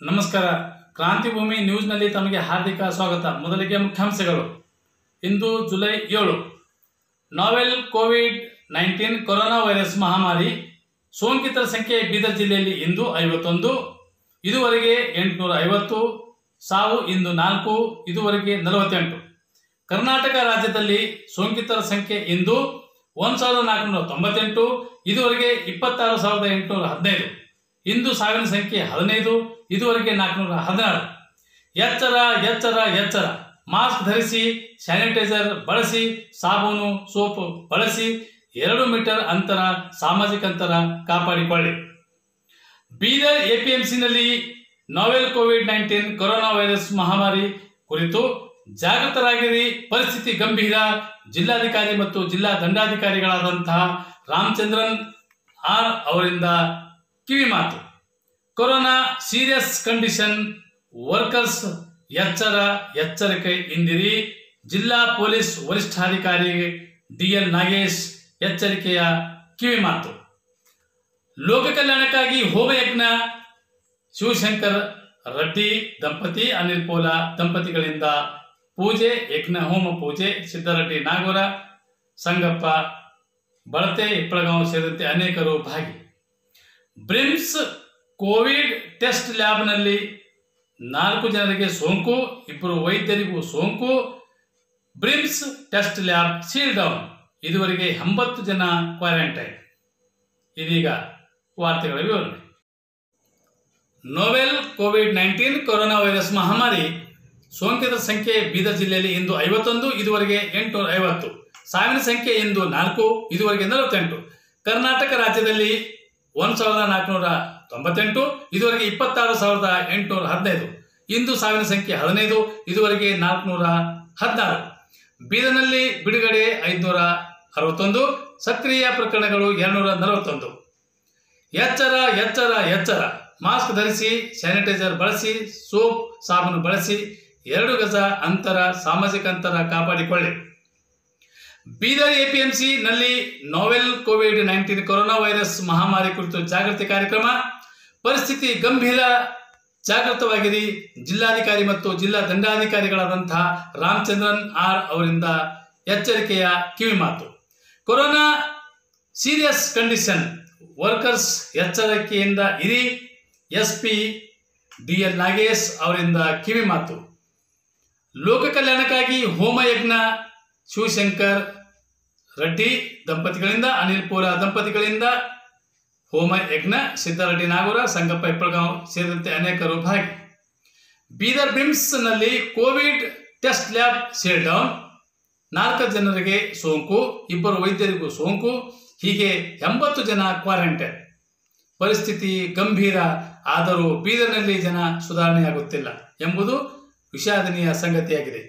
ನಮಸ್ಕಾರ ಕ್ರಾಂತಿಭೂಮಿ ನ್ಯೂಸ್ನಲ್ಲಿ ತಮಗೆ ಹಾರ್ದಿಕ ಸ್ವಾಗತ ಮೊದಲಿಗೆ ಮುಖ್ಯಾಂಶಗಳು ಇಂದು ಜುಲೈ ಏಳು novel covid nineteen corona virus ಮಹಾಮಾರಿ ಸೋಂಕಿತರ ಸಂಖ್ಯೆ ಬೀದರ್ ಜಿಲ್ಲೆಯಲ್ಲಿ ಇಂದು ಐವತ್ತೊಂದು ಇದುವರೆಗೆ ಎಂಟುನೂರ ಐವತ್ತು ಸಾವು ಇಂದು ನಾಲ್ಕು ಇದುವರೆಗೆ ನಲವತ್ತೆಂಟು ಕರ್ನಾಟಕ ರಾಜ್ಯದಲ್ಲಿ ಸೋಂಕಿತರ ಸಂಖ್ಯೆ ಇಂದು ಒಂದು ಸಾವಿರದ ನಾಲ್ಕುನೂರ ತೊಂಬತ್ತೆಂಟು ಇದುವರೆಗೆ ಇಪ್ಪತ್ತಾರು ಸಾವಿರದ ಎಂಟುನೂರ ಹದಿನೈದು ಇಂದು ಸಾವಿನ ಸಂಖ್ಯೆ ಹದಿನೈದು ಇದುವರೆಗೆ ನಾಲ್ಕುನೂರ ಹದಿನಾರು ಎಚ್ಚರ ಎಚ್ಚರ ಎಚ್ಚರ ಮಾಸ್ಕ್ ಧರಿಸಿ ಸ್ಯಾನಿಟೈಸರ್ ಬಳಸಿ ಸಾಬೂನು ಸೋಪು ಬಳಸಿ ಎರಡು ಮೀಟರ್ ಅಂತರ ಸಾಮಾಜಿಕ ಅಂತರ ಕಾಪಾಡಿಕೊಳ್ಳಿ ಬೀದರ್ ಎಪಿಎಂಸಿನಲ್ಲಿ novel covid nineteen corona virus ಮಹಾಮಾರಿ ಕುರಿತು ಜಾಗೃತರಾಗಿರಿ ಪರಿಸ್ಥಿತಿ ಗಂಭೀರ ಜಿಲ್ಲಾಧಿಕಾರಿ ಮತ್ತು ಜಿಲ್ಲಾ ದಂಡಾಧಿಕಾರಿಗಳಾದಂತಹ ರಾಮಚಂದ್ರನ್ ಆರ್ ಅವರಿಂದ ಕಿವಿ ಮಾತು ಕೊರೋನಾ ಸೀರಿಯಸ್ ಕಂಡೀಷನ್ ವರ್ಕರ್ಸ್ ಎಚ್ಚರ ಎಚ್ಚರಿಕೆ ಇಂದಿರಿ ಜಿಲ್ಲಾ ಪೊಲೀಸ್ ವರಿಷ್ಠಾಧಿಕಾರಿ ಡಿ ಎಲ್ ನಾಗೇಶ್ ಎಚ್ಚರಿಕೆಯ ಕಿವಿ ಮಾತು ಲೋಕ ಕಲ್ಯಾಣಕ್ಕಾಗಿ ಹೋಮಯಜ್ಞ ಶಿವಶಂಕರ್ ರೆಡ್ಡಿ ದಂಪತಿ ಅನಿಲ್ ಪೋಲ ದಂಪತಿಗಳಿಂದ ಪೂಜೆ ಯಜ್ಞ ಹೋಮ ಪೂಜೆ ಸಿದ್ದರೆಡ್ಡಿ ನಾಗೂರ ಸಂಗಪ್ಪ ಬಳತೆ ಇಪ್ಪಳಗಾಂವ್ ಸೇರಿದಂತೆ ಅನೇಕರು ಭಾಗಿ ಬ್ರಿಮ್ಸ್ ಕೋವಿಡ್ ಟೆಸ್ಟ್ ಲ್ಯಾಬ್ನಲ್ಲಿ ನಾಲ್ಕು ಜನರಿಗೆ ಸೋಂಕು ಇಬ್ಬರು ವೈದ್ಯರಿಗೂ ಸೋಂಕು BRIMS test lab seal down ಇದುವರೆಗೆ ಎಂಬತ್ತು ಜನ ಕ್ವಾರಂಟೈನ್ ಇದೀಗ ವಾರ್ತೆಗಳ ವಿವರಣೆ novel covid nineteen corona virus ಮಹಾಮಾರಿ ಸೋಂಕಿತರ ಸಂಖ್ಯೆ ಬೀದರ್ ಜಿಲ್ಲೆಯಲ್ಲಿ ಇಂದು ಐವತ್ತೊಂದು ಇದುವರೆಗೆ ಎಂಟುನೂರ ಐವತ್ತು ಸಾವಿನ ಸಂಖ್ಯೆ ಇಂದು ನಾಲ್ಕು ಇದುವರೆಗೆ ನಲವತ್ತೆಂಟು ಕರ್ನಾಟಕ ರಾಜ್ಯದಲ್ಲಿ ಒಂದು ಸಾವಿರದ ನಾಲ್ಕುನೂರ ತೊಂಬತ್ತೆಂಟು ಇದುವರೆಗೆ ಇಪ್ಪತ್ತಾರು ಸಾವಿರದ ಎಂಟುನೂರ ಹದಿನೈದು ಇಂದು ಸಾವಿನ ಸಂಖ್ಯೆ ಹದಿನೈದು ಇದುವರೆಗೆ ನಾಲ್ಕುನೂರ ಹದಿನಾರು ಬೀದರ್ನಲ್ಲಿ ಬಿಡುಗಡೆ ಐದುನೂರ ಅರವತ್ತೊಂದು ಸಕ್ರಿಯ ಪ್ರಕರಣಗಳು ಎರಡುನೂರ ನಲವತ್ತೊಂದು ಎಚ್ಚರ ಎಚ್ಚರ ಎಚ್ಚರ ಮಾಸ್ಕ್ ಧರಿಸಿ ಸ್ಯಾನಿಟೈಸರ್ ಬಳಸಿ ಸೋಪ್ ಸಾಬೂನು ಬಳಸಿ ಎರಡು ಗಜ ಅಂತರ ಸಾಮಾಜಿಕ ಅಂತರ ಕಾಪಾಡಿಕೊಳ್ಳಿ ಬೀದರ್ ಎಪಿಎಂಸಿ ನಲ್ಲಿ novel covid nineteen corona virus ಮಹಾಮಾರಿ ಕುರಿತು ಜಾಗೃತಿ ಕಾರ್ಯಕ್ರಮ ಪರಿಸ್ಥಿತಿ ಗಂಭೀರ ಜಾಗೃತವಾಗಿರಿ ಜಿಲ್ಲಾಧಿಕಾರಿ ಮತ್ತು ಜಿಲ್ಲಾ ದಂಡಾಧಿಕಾರಿಗಳಾದಂತಹ ರಾಮಚಂದ್ರನ್ ಆರ್ ಅವರಿಂದ ಎಚ್ಚರಿಕೆಯ ಕಿವಿಮಾತು ಕೊರೋನಾ ಸೀರಿಯಸ್ ಕಂಡೀಷನ್ ವರ್ಕರ್ಸ್ ಎಚ್ಚರಿಕೆಯಿಂದ ಇರಿ S P D L Nagesh ಅವರಿಂದ ಕಿವಿ ಮಾತು ಲೋಕ ಕಲ್ಯಾಣಕ್ಕಾಗಿ ಹೋಮಯಜ್ಞ ಶಿವಶಂಕರ್ ರೆಡ್ಡಿ ದಂಪತಿಗಳಿಂದ ಅನಿಲ್ ಪೋಲ ದಂಪತಿಗಳಿಂದ ಹೋಮ ಯಜ್ಞ ಸಿದ್ದರೆಡ್ಡಿ ನಾಗೂರ ಸಂಗಪ್ಪ ಇಪ್ಪಳಗಾಂವ್ ಸೇರಿದಂತೆ ಅನೇಕರು ಭಾಗಿ ಬೀದರ್ ಬ್ರಿಮ್ಸ್ನಲ್ಲಿ covid test lab seal down ನಾಲ್ಕು ಜನರಿಗೆ ಸೋಂಕು ಇಬ್ಬರು ವೈದ್ಯರಿಗೂ ಸೋಂಕು ಹೀಗೆ ಎಂಬತ್ತು ಜನ ಕ್ವಾರಂಟೈನ್ ಪರಿಸ್ಥಿತಿ ಗಂಭೀರ ಆದರೂ ಬೀದರ್ನಲ್ಲಿ ಜನ ಸುಧಾರಣೆಯಾಗುತ್ತಿಲ್ಲ ಎಂಬುದು ವಿಷಾದನೀಯ ಸಂಗತಿಯಾಗಿದೆ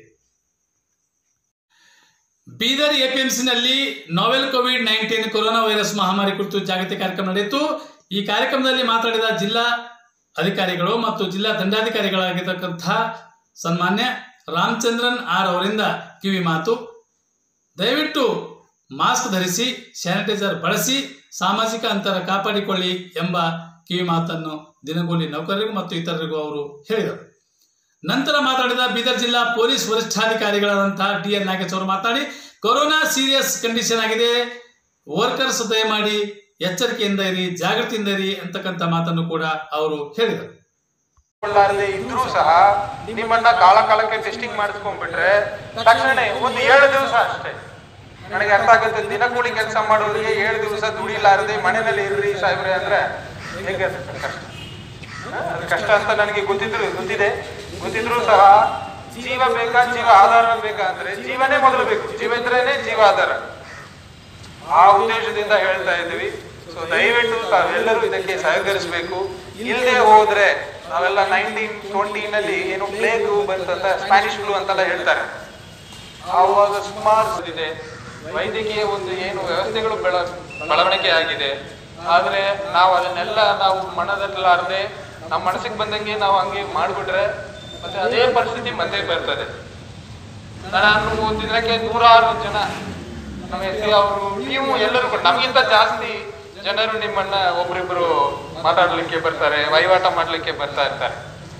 ಬೀದರ್ ಎಪಿಎಂಸಿನಲ್ಲಿ novel covid nineteen corona virus ಮಹಾಮಾರಿ ಕುರಿತು ಜಾಗೃತಿ ಕಾರ್ಯಕ್ರಮ ನಡೆಯಿತು ಈ ಕಾರ್ಯಕ್ರಮದಲ್ಲಿ ಮಾತನಾಡಿದ ಜಿಲ್ಲಾ ಅಧಿಕಾರಿಗಳು ಮತ್ತು ಜಿಲ್ಲಾ ದಂಡಾಧಿಕಾರಿಗಳಾಗಿರ್ತಕ್ಕಂತಹ ಸನ್ಮಾನ್ಯ ರಾಮಚಂದ್ರನ್ ಆರ್ ಅವರಿಂದ ಕಿವಿ ಮಾತು ದಯವಿಟ್ಟು ಮಾಸ್ಕ್ ಧರಿಸಿ ಸ್ಯಾನಿಟೈಸರ್ ಬಳಸಿ ಸಾಮಾಜಿಕ ಅಂತರ ಕಾಪಾಡಿಕೊಳ್ಳಿ ಎಂಬ ಕಿವಿ ಮಾತನ್ನು ದಿನಗೂಲಿ ನೌಕರರಿಗೂ ಮತ್ತು ಇತರರಿಗೂ ಅವರು ಹೇಳಿದರು ನಂತರ ಮಾತಾಡಿದ ಬೀದರ್ ಜಿಲ್ಲಾ ಪೊಲೀಸ್ ವರಿಷ್ಠಾಧಿಕಾರಿಗಳಾದಂತಹ ಡಿ ಎನ್ ನಾಗೇಶ್ ಅವರು ಮಾತನಾಡಿ ಕೊರೋನಾ ಸೀರಿಯಸ್ ಕಂಡೀಷನ್ ಆಗಿದೆ ವರ್ಕರ್ಸ್ ದಯಮಾಡಿ ಎಚ್ಚರಿಕೆಯಿಂದ ಇರಿ ಜಾಗೃತಿಯಿಂದ ಇರಿ ಅಂತಕ್ಕಂಥ ಮಾತನ್ನು ಕೂಡ ಅವರು ಹೇಳಿದರು ಕೊಳ್ಳಾರದೆ ಇದ್ರೂ ಸಹ ನಿಮ್ಮನ್ನ ಕಾಲ ಕಾಲಕ್ಕೆ ಟೆಸ್ಟಿಂಗ್ ಮಾಡಿಸ್ಕೊಂಡ್ಬಿಟ್ರೆ ತಕ್ಷಣ ಒಂದು ಏಳು ದಿವಸ ಅಷ್ಟೇ ನನಗೆ ಅರ್ಥ ಆಗುತ್ತೆ ದಿನ ಕೂಲಿ ಕೆಲಸ ಮಾಡೋರಿಗೆ ಏಳು ದಿವಸ ದುಡಿಲಾರದೆ ಮನೆಯಲ್ಲಿ ಇರ್ರಿ ಸಾಹೇಬ್ರೆ ಅಂದ್ರೆ ಹೇಗೆ ಅನ್ಸುತ್ತೆ ಕಷ್ಟ ಹ? ಅದು ಕಷ್ಟ ಅಂತ ನನಗೆ ಗೊತ್ತಿದ್ರು ಗೊತ್ತಿದೆ ಗೊತ್ತಿದ್ರು ಸಹ ಜೀವ ಬೇಕಾ ಜೀವ ಆಧಾರ ಬೇಕಾ ಅಂದ್ರೆ ಜೀವನೇ ಮೊದಲು ಬೇಕು ಜೀವ ಇದ್ರೇನೆ ಜೀವ ಆಧಾರ ಆ ಉದ್ದೇಶದಿಂದ ಹೇಳ್ತಾ ಇದ್ವಿ ಸೊ ದಯವಿಟ್ಟು ತಾವೆಲ್ಲರೂ ಇದಕ್ಕೆ ಸಹಕರಿಸಬೇಕು ಇಲ್ಲದೆ ಹೋದ್ರೆ ನಾವೆಲ್ಲ ನೈನ್ಟೀನ್ ಟ್ವೆಂಟಿನಲ್ಲಿ ಏನು ಪ್ಲೇಗ್ ಬಂತಂತ ಸ್ಪ್ಯಾನಿಷ್ ಫ್ಲೂ ಅಂತೆಲ್ಲ ಹೇಳ್ತಾರೆ ಆವಾಗ ಸುಮಾರು ಇದೆ ವೈದ್ಯಕೀಯ ಒಂದು ಏನು ವ್ಯವಸ್ಥೆಗಳು ಬೆಳ ಬೆಳವಣಿಗೆ ಆಗಿದೆ ಆದ್ರೆ ನಾವು ಅದನ್ನೆಲ್ಲ ನಾವು ಮನದಲ್ಲಾರದೆ ನಮ್ಮ ಮನಸ್ಸಿಗೆ ಬಂದಂಗೆ ನಾವು ಹಂಗೆ ಮಾಡ್ಬಿಟ್ರೆ ಮತ್ತೆ ಅದೇ ಪರಿಸ್ಥಿತಿ ಮತ್ತೆ ಬರ್ತದೆ ನಾನು ಒಂದು ದಿನಕ್ಕೆ ನೂರಾರು ಜನ ನಮ್ಮ ಎಸ್ ಅವರು ನೀವು ಎಲ್ಲರೂ ಕೂಡ ನಮಗಿಂತ ಜಾಸ್ತಿ ಜನರು ನಿಮ್ಮನ್ನ ಒಬ್ರಿಬ್ರು ಮಾತಾಡ್ಲಿಕ್ಕೆ ಬರ್ತಾರೆ ವಹಿವಾಟ ಮಾಡ್ಲಿಕ್ಕೆ ಬರ್ತಾ ಇರ್ತಾರೆ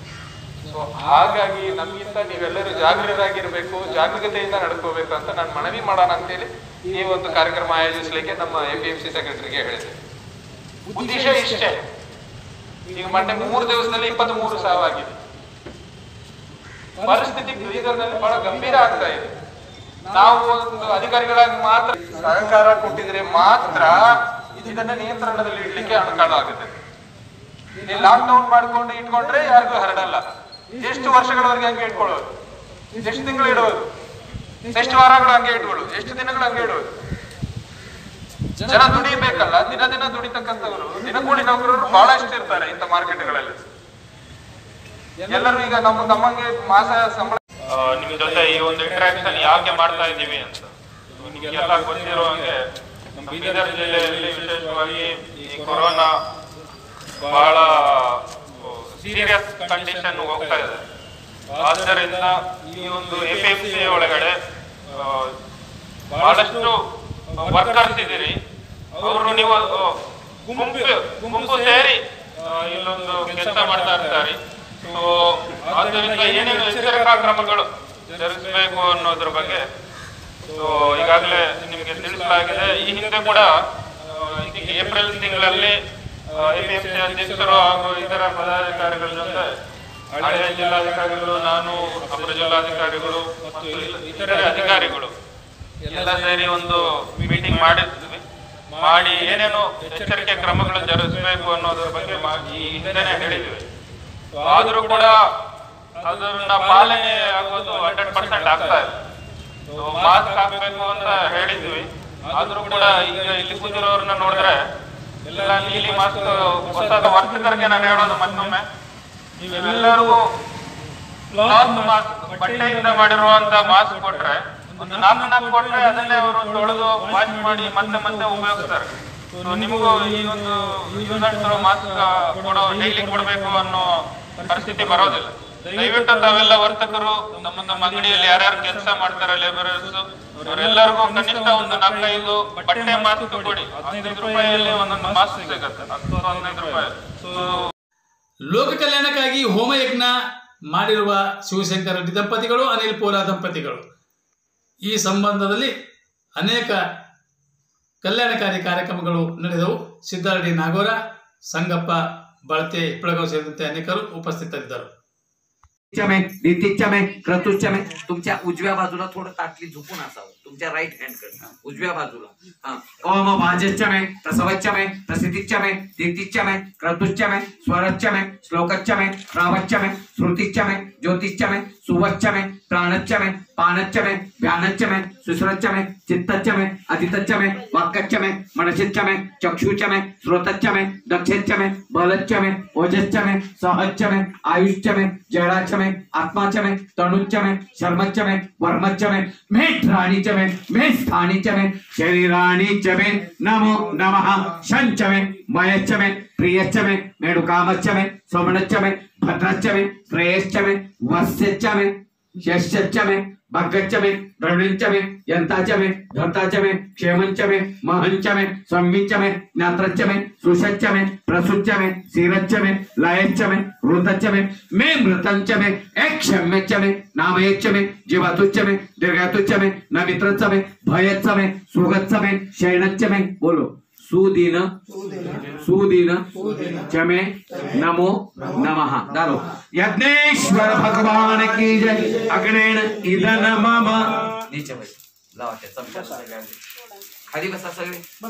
ಸೊ ಹಾಗಾಗಿ ನಮ್ಗಿಂತ ನೀವೆಲ್ಲರೂ ಜಾಗೃತರಾಗಿರ್ಬೇಕು ಜಾಗರೂಕತೆಯಿಂದ ನಡ್ಕೋಬೇಕು ಅಂತ ನಾನು ಮನವಿ ಮಾಡೋಣ ಅಂತೇಳಿ ಈ ಒಂದು ಕಾರ್ಯಕ್ರಮ ಆಯೋಜಿಸಲಿಕ್ಕೆ ನಮ್ಮ ಎ ಪಿ ಎಂ ಸಿ ಸೆಕ್ರೆಟರಿಗೆ ಹೇಳಿದೆ ಉದ್ದೇಶ ಇಷ್ಟೇ ಈಗ ಮೊನ್ನೆ ಮೂರು ದಿವಸದಲ್ಲಿ ಇಪ್ಪತ್ತ್ ಮೂರು ಸಾವಾಗಿದೆ ಪರಿಸ್ಥಿತಿ ಬೀದರ್ನಲ್ಲಿ ಬಹಳ ಗಂಭೀರ ಆಗ್ತಾ ಇದೆ ನಾವು ಒಂದು ಅಧಿಕಾರಿಗಳಾಗಿ ಮಾತ್ರ ಸಹಕಾರ ಕೊಟ್ಟಿದ್ರೆ ಮಾತ್ರ ಇದನ್ನ ನಿಯಂತ್ರಣದಲ್ಲಿ ಇಡ್ಲಿಕ್ಕೆ ಅನುಕೂಲ ಆಗುತ್ತೆ ನೀವು ಲಾಕ್ ಡೌನ್ ಮಾಡ್ಕೊಂಡು ಇಟ್ಕೊಂಡ್ರೆ ಯಾರಿಗೂ ಹರಡಲ್ಲ ಎಷ್ಟು ವರ್ಷಗಳವರೆಗೆ ಹಂಗೆ ಇಟ್ಕೊಳ್ಳೋದು ಎಷ್ಟು ತಿಂಗಳು ಇಡೋದು ಎಷ್ಟು ವಾರಗಳು ಹಂಗೆ ಇಟ್ಕೊಳ್ಳೋದು ಎಷ್ಟು ದಿನಗಳು ಹಂಗೆ ಇಡೋದು ಜನ ದುಡಿಬೇಕಲ್ಲ ದಿನ ದಿನ ದುಡಿತಕ್ಕಂಥವ್ರು ದಿನಗೂಲಿ ನೌಕರರು ಬಹಳಷ್ಟು ಇರ್ತಾರೆ ಇಂಥ ಮಾರ್ಕೆಟ್ಗಳಲ್ಲಿ ಎಲ್ಲರೂ ಈಗ ನಮ್ಮ ನಮ್ಮಂಗೆ ಮಾಸ ಸಂಬಳ ನಿಮ್ ಜೊತೆ ಈ ಒಂದು ಇಂಟರಾಕ್ಷನ್ ಯಾಕೆ ಮಾಡ್ತಾ ಇದ್ದೀವಿ ಅಂತ ನಿಮಗೆಲ್ಲ ಗೊತ್ತಿರೋ ಹಾಗೆ ನಮ್ಮ ಬೀದರ್ ಜಿಲ್ಲೆಯಲ್ಲಿ ವಿಶೇಷವಾಗಿ ಈ ಕೊರೋನಾ ಬಹಳ ಸೀರಿಯಸ್ ಕಂಡೀಷನ್ ಹೋಗ್ತಾ ಇದೆ ಆದ್ದರಿಂದ ಈ ಒಂದು ಎ ಪಿ ಸಿ ಒಳಗಡೆ ಆ, ಬಹಳಷ್ಟು ವರ್ಕರ್ಸ್ ಇದ್ದೀರಿ ಅವರು ನೀವು ಆ, ಗುಂಪು ಗುಂಪು ಸೇರಿ ಆ, ಇಲ್ಲೊಂದು ಕೆಲಸ ಮಾಡ್ತಾ ಇರ್ತಾರೆ ಸೊ ಆದ್ದರಿಂದ ಏನೇನು ಎಚ್ಚರಿಕಾ ಕ್ರಮಗಳು ಜರುಗಿಸಬೇಕು ಅನ್ನೋದ್ರ ಬಗ್ಗೆ ಸೊ ಈಗಾಗಲೇ ನಿಮಗೆ ತಿಳಿಸಲಾಗಿದೆ ಈ ಹಿಂದೆ ಕೂಡ ಆ, ಈ ಏಪ್ರಿಲ್ ತಿಂಗಳಲ್ಲಿ ಎಪಿಎಂಸಿ ಅಧ್ಯಕ್ಷರು ಹಾಗೂ ಇತರ ಪದಾಧಿಕಾರಿಗಳ ಜೊತೆ ಹಳೆಯ ಜಿಲ್ಲಾಧಿಕಾರಿಗಳು ನಾನು ಅಪರ ಜಿಲ್ಲಾಧಿಕಾರಿಗಳು ಮತ್ತು ಇಲ್- ಇತರೆ ಅಧಿಕಾರಿಗಳು ಎಲ್ಲ ಸೇರಿ ಒಂದು ಮೀಟಿಂಗ್ ಮಾಡಿದ್ವಿ ಮಾಡಿ ಏನೇನು ಎಚ್ಚರಿಕೆ ಕ್ರಮಗಳು ಜರುಗಿಸಬೇಕು ಅನ್ನೋದ್ರ ಬಗ್ಗೆ ಮಾ- ಈ ಹಿಂದೆನೆ ಹೇಳಿದ್ವಿ ಆದ್ರೂ ಕೂಡ ಅದನ್ನ ಪಾಲನೆ ಆಗೋದು ಹಂಡ್ರೆಡ್ ಪರ್ಸೆಂಟ್ ಆಗ್ತಾ ಇದೆ ಮಾಸ್ಕ್ ಹಾಕ್ಬೇಕು ಅಂತ ಹೇಳಿದ್ವಿ ಆದ್ರೂ ಕೂಡ ಈಗ ಇಲ್ಲಿ ಕೂತಿರೋರ್ನ ನೋಡಿದ್ರೆ ಎಲ್ಲ ನೀಲಿ ಮಾಸ್ಕ್ ಹೊಸದ ವರ್ತಕರಿಗೆ ನಾನು ಹೇಳೋದು ಮತ್ತೊಮ್ಮೆ ನೀವೆಲ್ಲರಿಗೂ ಕ್ಲಾತ್ ಮಾಸ್ಕ್ ಬಟ್ಟೆಯಿಂದ ಮಾಡಿರುವಂತ ಮಾಸ್ಕ್ ಕೊಟ್ರೆ ಒಂದು ನಾಲ್ಕು ನಾಲ್ಕು ಕೊಟ್ರೆ ಅದನ್ನೇ ಅವರು ತೊಳೆದು ವಾಶ್ ಮಾಡಿ ಮತ್ತೆ ಮತ್ತೆ ಉಪಯೋಗಿಸ್ತಾರೆ ಸೊ ನಿಮಗೂ ಈ ಒಂದು ಯೂಸ್ ಅಂಡ್ ಥ್ರೋ ಮಾಸ್ಕ್ ಕೊಡೋ ಡೈಲಿ ಕೊಡಬೇಕು ಅನ್ನೋ ಪರಿಸ್ಥಿತಿ ಬರೋದಿಲ್ಲ ದಯವಿಟ್ಟು ತಾವೆಲ್ಲ ವರ್ತಕರು ನಮ್ಮ ನಮ್ಮ ಅಂಗಡಿಯಲ್ಲಿ ಯಾರ್ಯಾರು ಕೆಲಸ ಮಾಡ್ತಾರೆ ಲೇಬರರ್ಸ್ ಅವರೆಲ್ಲರಿಗೂ ಕನಿಷ್ಠ ಒಂದು ನಾಲ್ಕೈದು ಬಟ್ಟೆ ಮಾಸ್ಕ್ ಕೊಡಿ ಹದಿನೈದು ರೂಪಾಯಿಯಲ್ಲಿ ಒಂದೊಂದು ಮಾಸ್ಕ್ ಸಿಗುತ್ತೆ ಹತ್ತು ಹದಿನೈದು ರೂಪಾಯಿ ಸೊ ಲೋಕ ಕಲ್ಯಾಣಕ್ಕಾಗಿ ಹೋಮಯಜ್ಞ ಮಾಡಿರುವ ಶಿವಶಂಕರ ರೆಡ್ಡಿ ದಂಪತಿಗಳು ಅನಿಲ್ ಪೋರಾ ದಂಪತಿಗಳು ಈ ಸಂಬಂಧದಲ್ಲಿ ಅನೇಕ ಕಲ್ಯಾಣಕಾರಿ ಕಾರ್ಯಕ್ರಮಗಳು ನಡೆದವು ಸಿದ್ದಾರೆಡ್ಡಿ ನಾಗೋರ ಸಂಗಪ್ಪ ಬಳತೆ ಇಪ್ಪಳಗಾವ್ ಸೇರಿದಂತೆ ಅನೇಕರು ಉಪಸ್ಥಿತರಿದ್ದರು च्या में नीतीच्या में क्रतुच्या में तुमच्या उजव्या बाजूला थोडं ताटली झुकून असावं तुमच्या राईट हँड कडे उजव्या बाजूला हा. ओम भाजच्या में प्रसवच्या में प्रसिद्धीच्या में दीप्तीच्या में क्रतुच्या में स्वरच्या में श्लोकच्या में रावच्या में श्रुतीच्या में ज्योतिषच्या में सुवच्या में प्राणच्या में पाणच्या में व्यानच्या में सुसरच्या में चित्तच्या में अदितच्या में वाक्यच्या में मनसिच्या में चक्षुच्या में श्रोतच्या में दक्षेच्या में बलच्या में ओजस्य में सहस्य में आयुष्य में जड़ाच्या में आत्माच्या में तणुच्या में शर्मच्या में वर्मच्या में मेठ राणीच्या में मे स्थानीच्या में शरीराणीच्या में नमो नमः शंच में मयच्च में प्रियच्च में मेणुकामच्च में सोमनच्च में भद्रच्च में श्रेयश्च में वस्यच्च में यश्च में भगच्च में द्रविणच में यंताच में धर्ताच में क्षेमंच में महंच में संविच में ज्ञात्रच्च में सुषच्च में प्रसुच्च में सीरच्च में लयच्च में ऋतच्च में मे मृतंच में क्षम्यच्च में नामयच्च में जीवातुच्च में दीर्घातुच्च में नमित्रच्च में भयच्च में सुगच्च में शयनच्च में बोलो सुदीन सुदीन चमे नमो नमः डालो यज्ञेश्वर भगवान की जय अग्नेण इदन मम नीचे बैठ लावा त्या चमच्याला सगळ्यांनी. खाली बसा सगळे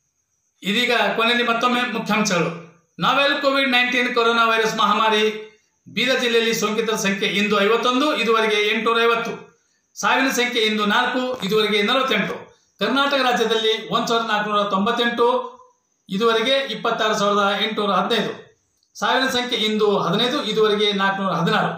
ಇದೀಗ ಕೊನೆಯಲ್ಲಿ ಮತ್ತೊಮ್ಮೆ ಮುಖ್ಯಾಂಶಗಳು novel covid nineteen corona virus ಮಹಾಮಾರಿ ಬೀದರ್ ಜಿಲ್ಲೆಯಲ್ಲಿ ಸೋಂಕಿತರ ಸಂಖ್ಯೆ ಇಂದು ಐವತ್ತೊಂದು ಇದುವರೆಗೆ ಎಂಟುನೂರ ಐವತ್ತು ಸಾವಿನ ಸಂಖ್ಯೆ ಇಂದು ನಾಲ್ಕು ಇದುವರೆಗೆ ನಲವತ್ತೆಂಟು ಕರ್ನಾಟಕ ರಾಜ್ಯದಲ್ಲಿ ಒಂದು ಸಾವಿರದ ನಾಲ್ಕುನೂರ ತೊಂಬತ್ತೆಂಟು ಇದುವರೆಗೆ ಇಪ್ಪತ್ತಾರು ಸಾವಿರದ ಎಂಟುನೂರ ಹದಿನೈದು ಸಾವಿನ ಸಂಖ್ಯೆ ಇಂದು ಹದಿನೈದು ಇದುವರೆಗೆ ನಾಲ್ಕುನೂರ ಹದಿನಾರು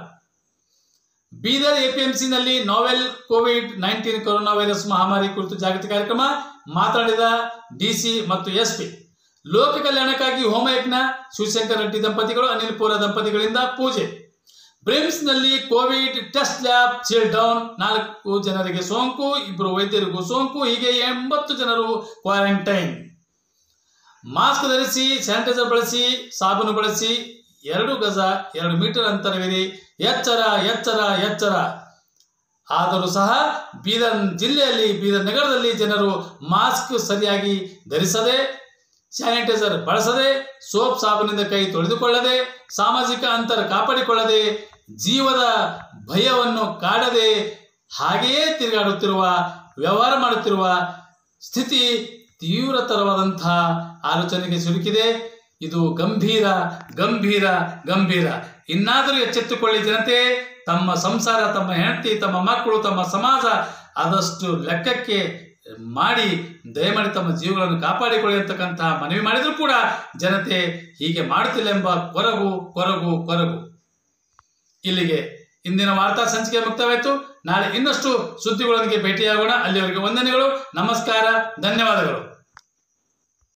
ಬೀದರ್ ಎಪಿಎಂಸಿನಲ್ಲಿ novel covid nineteen corona virus ಮಹಾಮಾರಿ ಕುರಿತು ಜಾಗೃತಿ ಕಾರ್ಯಕ್ರಮ ಮಾತನಾಡಿದ ಡಿಸಿ ಮತ್ತು ಎಸ್ಪಿ ಲೋಕ ಕಲ್ಯಾಣಕ್ಕಾಗಿ ಹೋಮಯಜ್ಞ ಶಿವಶಂಕರ ರೆಡ್ಡಿ ದಂಪತಿಗಳು ಅನಿಲ್ ಪೋರ ದಂಪತಿಗಳಿಂದ ಪೂಜೆ ಬ್ರಿಮ್ಸ್ನಲ್ಲಿ covid test lab seal down ನಾಲ್ಕು ಜನರಿಗೆ ಸೋಂಕು ಇಬ್ಬರು ವೈದ್ಯರಿಗೂ ಸೋಂಕು ಹೀಗೆ ಎಂಬತ್ತು ಜನರು ಕ್ವಾರಂಟೈನ್ ಮಾಸ್ಕ್ ಧರಿಸಿ ಸ್ಯಾನಿಟೈಸರ್ ಬಳಸಿ ಸಾಬೂನು ಬಳಸಿ ಎರಡು ಗಜ ಎರಡು ಮೀಟರ್ ಅಂತರವಿರಿ ಎಚ್ಚರ ಎಚ್ಚರ ಎಚ್ಚರ ಆದರೂ ಸಹ ಬೀದರ್ ಜಿಲ್ಲೆಯಲ್ಲಿ ಬೀದರ್ ನಗರದಲ್ಲಿ ಜನರು ಮಾಸ್ಕ್ ಸರಿಯಾಗಿ ಧರಿಸದೆ ಸ್ಯಾನಿಟೈಸರ್ ಬಳಸದೆ ಸೋಪ್ ಸಾಬೂನಿಂದ ಕೈ ತೊಳೆದುಕೊಳ್ಳದೆ ಸಾಮಾಜಿಕ ಅಂತರ ಕಾಪಾಡಿಕೊಳ್ಳದೆ ಜೀವದ ಭಯವನ್ನು ಕಾಡದೆ ಹಾಗೆಯೇ ತಿರುಗಾಡುತ್ತಿರುವ ವ್ಯವಹಾರ ಮಾಡುತ್ತಿರುವ ಸ್ಥಿತಿ ತೀವ್ರತರವಾದಂತಹ ಆಲೋಚನೆಗೆ ಸಿಲುಕಿದೆ ಇದು ಗಂಭೀರ ಗಂಭೀರ ಗಂಭೀರ ಇನ್ನಾದರೂ ಎಚ್ಚೆತ್ತುಕೊಳ್ಳಿ ಜನತೆ ತಮ್ಮ ಸಂಸಾರ ತಮ್ಮ ಹೆಂಡತಿ ತಮ್ಮ ಮಕ್ಕಳು ತಮ್ಮ ಸಮಾಜ ಆದಷ್ಟು ಲೆಕ್ಕಕ್ಕೆ ಮಾಡಿ ದಯಮಾಡಿ ತಮ್ಮ ಜೀವಗಳನ್ನು ಕಾಪಾಡಿಕೊಳ್ಳಿ ಅಂತಕ್ಕಂತಹ ಮನವಿ ಮಾಡಿದರೂ ಕೂಡ ಜನತೆ ಹೀಗೆ ಮಾಡುತ್ತಿಲ್ಲ ಎಂಬ ಕೊರಗು ಕೊರಗು ಕೊರಗು ಇಲ್ಲಿಗೆ ಇಂದಿನ ವಾರ್ತಾ ಸಂಚಿಕೆ ಮುಕ್ತವಾಯಿತು ನಾಳೆ ಇನ್ನಷ್ಟು ಸುದ್ದಿಗಳೊಂದಿಗೆ ಭೇಟಿಯಾಗೋಣ ಅಲ್ಲಿವರೆಗೆ ವಂದನೆಗಳು ನಮಸ್ಕಾರ ಧನ್ಯವಾದಗಳು